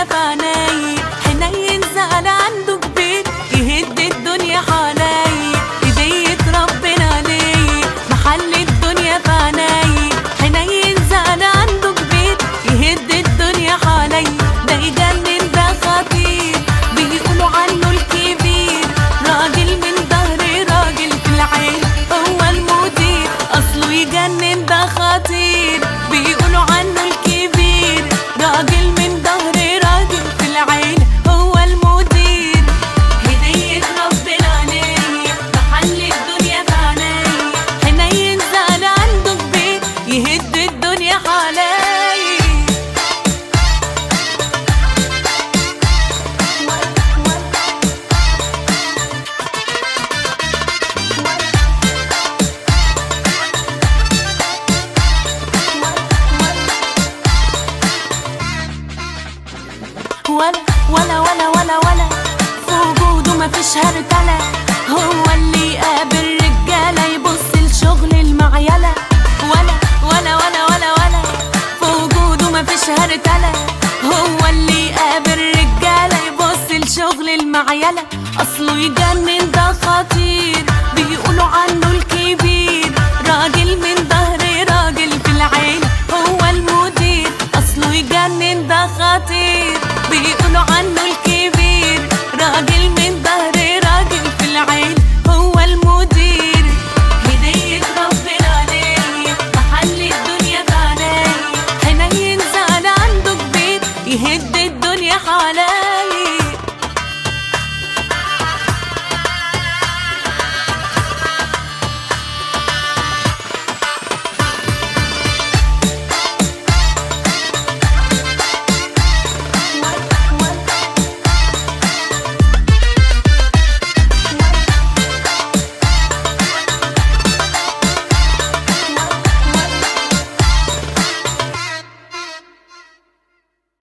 في عيني حنين زعل عنده كبير يهد الدنيا حوالي هدية ربنا لي محل الدنيا في عيني حنين زعل عنده كبير يهد الدنيا حوالي ده يجنن ده خطير بيقولوا عنه الكبير راجل من ظهر راجل في العين هو المدير اصله يجنن ده خطير بيقولوا عنه الكبير راجل من ظهر راجل في العين هو المدير هدية ربنا عليه محل الدنيا في عيني حنين زعل عنده كبير يهد الدنيا حوالي ولا ولا ولا ولا ولا في وجوده مفيش هرتلة هو اللي يقابل رجالة يبص لشغل المعيلة ولا ولا ولا ولا ولا في وجوده مفيش هرتلة هو اللي يقابل رجالة يبص لشغل المعيلة أصله يجنن ده خطير بيقولوا عنه الكبير راجل من ظهر راجل في العين هو المدير أصله يجنن ده خطير بيقولوا عنه الكبير راجل من ظهر راجل في العين هو المدير هدية ربنا عليه محل الدنيا في عيني حنين زعل عنده كبير يهد الدنيا حوالي